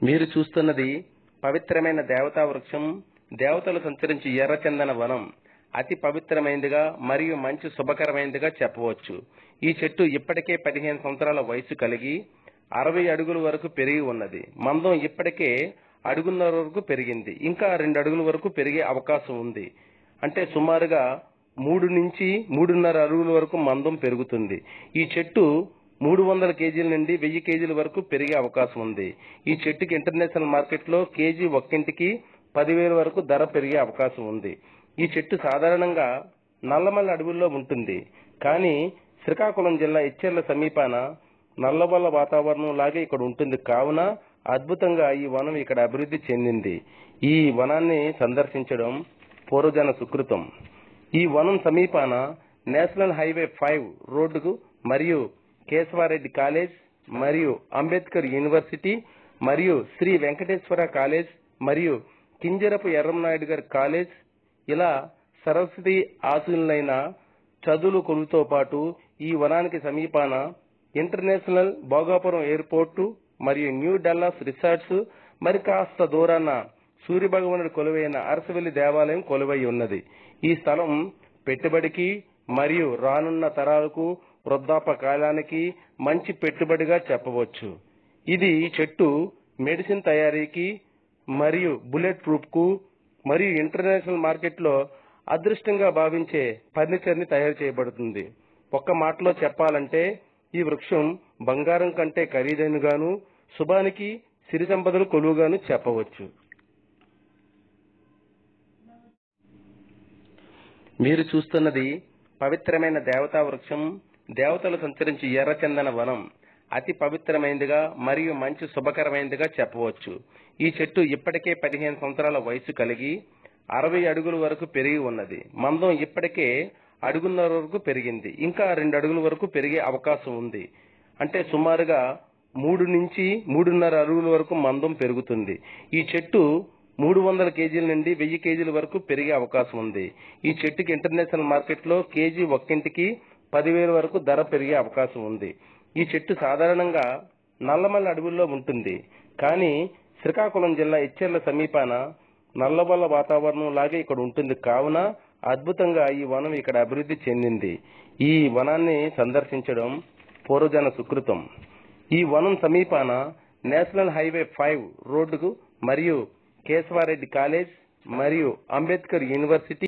మీరు చూస్తున్నది పవిత్రమైన దేవతా వృక్షం దేవతలు సంచరించి ఎర్రచందన వనం అతి పవిత్రమైనదిగా మరియు మంచి శుభకరమైనదిగా చెప్పవచ్చు ఈ చెట్టు ఇప్పటికే పదిహేను సంవత్సరాల వయసు కలిగి అరవై అడుగుల వరకు పెరిగి ఉన్నది మందం ఇప్పటికే అడుగున్నర వరకు పెరిగింది ఇంకా రెండు అడుగుల వరకు పెరిగే అవకాశం ఉంది అంటే సుమారుగా మూడు నుంచి మూడున్నర అడుగుల వరకు మందం పెరుగుతుంది ఈ చెట్టు మూడు వందల కేజీల నుండి వెయ్యి కేజీల వరకు పెరిగే అవకాశం ఉంది ఈ చెట్టుకి ఇంటర్నేషనల్ మార్కెట్లో కేజీ ఒక్కింటికి పదివేల వరకు ధర పెరిగే అవకాశం ఉంది ఈ చెట్టు సాధారణంగా నల్లమల్ల అడవుల్లో ఉంటుంది కానీ శ్రీకాకుళం జిల్లా ఇచ్చెర్ల సమీపాన నల్లమల్ల వాతావరణం లాగే ఇక్కడ ఉంటుంది కావున అద్భుతంగా ఈ వనం ఇక్కడ అభివృద్ధి చెందింది ఈ వనాన్ని సందర్శించడం పూర్వజన సుకృతం ఈ వనం సమీపాన నేషనల్ హైవే ఫైవ్ రోడ్డుకు మరియు కేశవారెడ్డి కాలేజ్ మరియు అంబేద్కర్ యూనివర్సిటీ మరియు శ్రీ వెంకటేశ్వర కాలేజ్ మరియు కింజరపు ఎర్రంనాయుడు గారి కాలేజ్ ఇలా సరస్వతి ఆశులైన చదువులు కొలుతో పాటు ఈ వనానికి సమీపాన ఇంటర్నేషనల్ భోగాపురం ఎయిర్పోర్టు మరియు న్యూ డల్లాస్ రిసార్ట్స్ మరి కాస్త దూరాన సూర్యభగవానుడి కొలువైన అరసవెల్లి దేవాలయం కొలువై ఉన్నది ఈ స్థలం పెట్టుబడికి మరియు రానున్న తరాలకు వృద్ధాప కాలానికి మంచి పెట్టుబడిగా చెప్పవచ్చు ఇది చెట్టు మెడిసిన్ తయారీకి మరియు బుల్లెట్ ప్రూఫ్ కు మరియు ఇంటర్నేషనల్ మార్కెట్లో అదృష్టంగా భావించే ఫర్నిచర్ ని తయారు చేయబడుతుంది ఒక్క మాటలో చెప్పాలంటే ఈ వృక్షం బంగారం కంటే ఖరీదైనగాను శుభానికి సిరి సంపదలు కొలువుగాను చెప్పవచ్చు మీరు చూస్తున్నది పవిత్రమైన దేవతా వృక్షం దేవతలు సంచరించి ఎర్రచందన వనం అతి పవిత్రమైనదిగా మరియు మంచి శుభకరమైనదిగా చెప్పవచ్చు ఈ చెట్టు ఇప్పటికే పదిహేను సంవత్సరాల వయసు కలిగి అరవై అడుగుల వరకు పెరిగి ఉన్నది మందం ఇప్పటికే అడుగున్నర వరకు పెరిగింది ఇంకా రెండు అడుగుల వరకు పెరిగే అవకాశం ఉంది అంటే సుమారుగా మూడు నుంచి మూడున్నర అడుగుల వరకు మందం పెరుగుతుంది ఈ చెట్టు మూడు వందల కేజీల నుండి వెయ్యి కేజీల వరకు పెరిగే అవకాశం ఉంది ఈ చెట్టుకి ఇంటర్నేషనల్ మార్కెట్లో కేజీ ఒక్కింటికి పదివేల వరకు ధర పెరిగే అవకాశం ఉంది ఈ చెట్టు సాధారణంగా నల్లమల్ల అడవుల్లో ఉంటుంది కానీ శ్రీకాకుళం జిల్లా ఇచ్చెర్ల సమీపాన నల్లమల్ల వాతావరణం లాగే ఇక్కడ ఉంటుంది కావున అద్భుతంగా ఈ వనం ఇక్కడ అభివృద్ధి చెందింది ఈ వనాన్ని సందర్శించడం పూర్వజన సుకృతం ఈ వనం సమీపాన నేషనల్ హైవే ఫైవ్ రోడ్డుకు మరియు కేశవారెడ్డి కాలేజ్ మరియు అంబేద్కర్ యూనివర్సిటీ